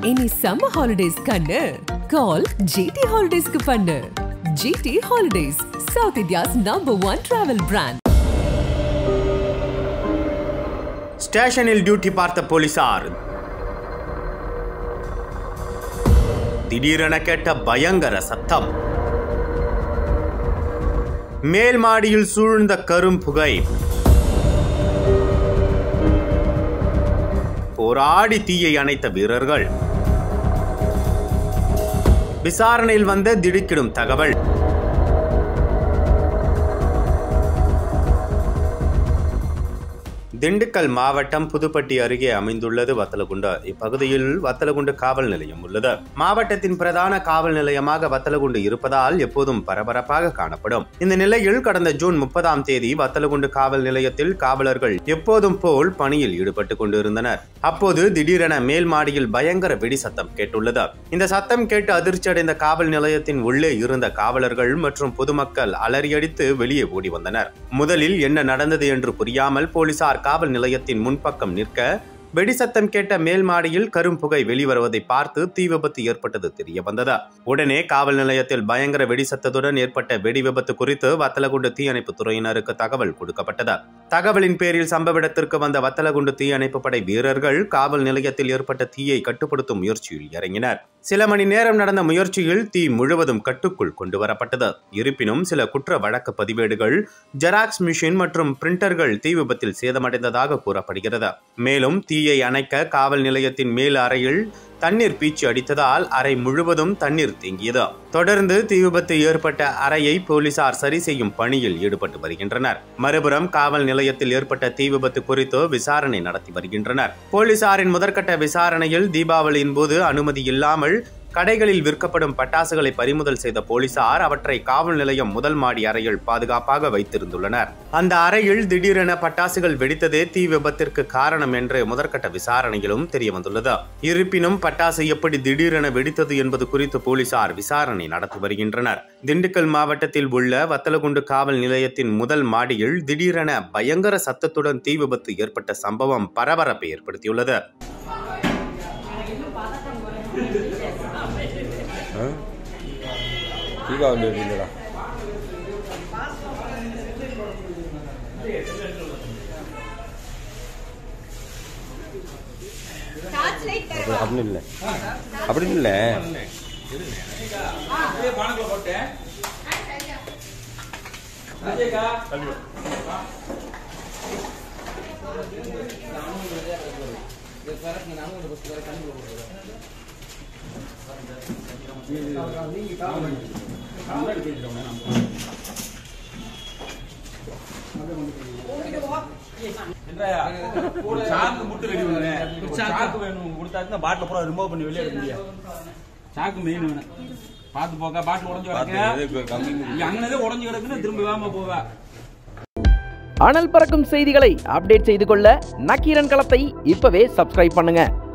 இனி summer holidays கண்ணு கால் GT ஹாலிடேஸ்க்கு பண்ணு GT holidays south India's number one travel brand ஸ்டேஷனில் டியூட்டி பார்த்த போலீசார் திடீரென கேட்ட பயங்கர சத்தம் மேல் மாடியில் சூழ்ந்த கரும் புகை போராடி தீயை அணைத்த வீரர்கள் விசாரணையில் வந்த திடுக்கிடும் தகவல் திண்டுக்கல் மாவட்டம் புதுப்பட்டி அருகே அமைந்துள்ளது வத்தலகுண்டு இப்பகுதியில் வத்தலகுண்டு காவல் நிலையம் உள்ளது மாவட்டத்தின் பிரதான காவல் நிலையமாக வத்தலகுண்டு இருப்பதால் எப்போதும் பரபரப்பாக காணப்படும் இந்த நிலையில் கடந்த ஜூன் முப்பதாம் தேதி வத்தலகுண்டு காவல் நிலையத்தில் காவலர்கள் எப்போதும் போல் பணியில் ஈடுபட்டு கொண்டிருந்தனர் அப்போது திடீரென மேல் மாடியில் பயங்கர வெடி சத்தம் கேட்டுள்ளது இந்த சத்தம் கேட்டு அதிர்ச்சியடைந்த காவல் நிலையத்தின் உள்ளே இருந்த காவலர்கள் மற்றும் பொதுமக்கள் அலறியடித்து வெளியே ஓடி வந்தனர் முதலில் என்ன நடந்தது என்று புரியாமல் போலீசார் காவல் நிலையத்தின் முன்பக்கம் நிற்க வெடி சத்தம் கேட்ட மேல் மாடியில் கரும் புகை வெளிவருவதை பார்த்து தீ விபத்து ஏற்பட்டது தெரிய வந்தது உடனே காவல் நிலையத்தில் பயங்கர வெடி சத்தத்துடன் ஏற்பட்ட வெடி விபத்து குறித்து வத்தலகுண்டு தீயணைப்பு துறையினருக்கு தகவல் கொடுக்கப்பட்டது தகவலின் பேரில் சம்பவ இடத்திற்கு வந்த வத்தலகுண்டு தீயணைப்பு படை வீரர்கள் காவல் நிலையத்தில் ஏற்பட்ட தீயை கட்டுப்படுத்தும் முயற்சியில் இறங்கினர் சில மணி நேரம் நடந்த முயற்சியில் தீ முழுவதும் கட்டுக்குள் கொண்டு வரப்பட்டது இருப்பினும் சில குற்ற வழக்கு பதிவேடுகள் ஜெராக்ஸ் மிஷின் மற்றும் பிரிண்டர்கள் தீ விபத்தில் சேதமடைந்ததாக கூறப்படுகிறது மேலும் தீயை அணைக்க காவல் நிலையத்தின் மேல் அறையில் தண்ணீர் பீச்சு அடித்ததால் அறை முழுவதும் தண்ணீர் தேங்கியது தொடர்ந்து தீ விபத்து ஏற்பட்ட அறையை போலீசார் சரி செய்யும் பணியில் ஈடுபட்டு வருகின்றனர் மறுபுறம் காவல் நிலையத்தில் ஏற்பட்ட தீ விபத்து குறித்து விசாரணை நடத்தி வருகின்றனர் போலீசாரின் முதற்கட்ட விசாரணையில் தீபாவளியின் போது அனுமதி இல்லாமல் கடைகளில் விற்கப்படும் பட்டாசுகளை பறிமுதல் செய்த போலீசார் அவற்றை காவல் நிலையம் முதல் மாடி அறையில் பாதுகாப்பாக வைத்திருந்துள்ளனர் அந்த அறையில் திடீரென பட்டாசுகள் வெடித்ததே தீ விபத்திற்கு காரணம் என்று முதற்கட்ட விசாரணையிலும் தெரிய வந்துள்ளது இருப்பினும் பட்டாசு எப்படி திடீரென வெடித்தது என்பது குறித்து போலீசார் விசாரணை நடத்தி வருகின்றனர் திண்டுக்கல் மாவட்டத்தில் உள்ள வத்தலகுண்டு காவல் நிலையத்தின் முதல் மாடியில் திடீரென பயங்கர சத்தத்துடன் தீ விபத்து ஏற்பட்ட சம்பவம் பரபரப்பை ஏற்படுத்தியுள்ளது தீபாவளி வருதுல்லடா அப்படி- அப்படி இல்லை அப்படி இல்லை என்னய்யா? ஒரு சாக்கு மட்டும் ரெடி பண்ணுங்க ஒரு சாக்கு வேணும் கொடுத்தாச்சுன்னா பாட்டில் பூரா ரிமூவ் பண்ணி வெளியே எடுக்க முடியாது சாக்கு மெயின் வேணும் பார்த்து போக்கா பாட்டில் உடஞ்சு பார்த்து கிடக்கு இது கம்மி இங்க அங்கனதே உடஞ்சு கிடக்குன்னு திரும்பி வேகமா போவா அனல் பறக்கும் செய்திகளை அப்டேட் செய்து கொள்ள நக்கீரன் களத்தை இப்பவே சப்ஸ்கிரைப் பண்ணுங்க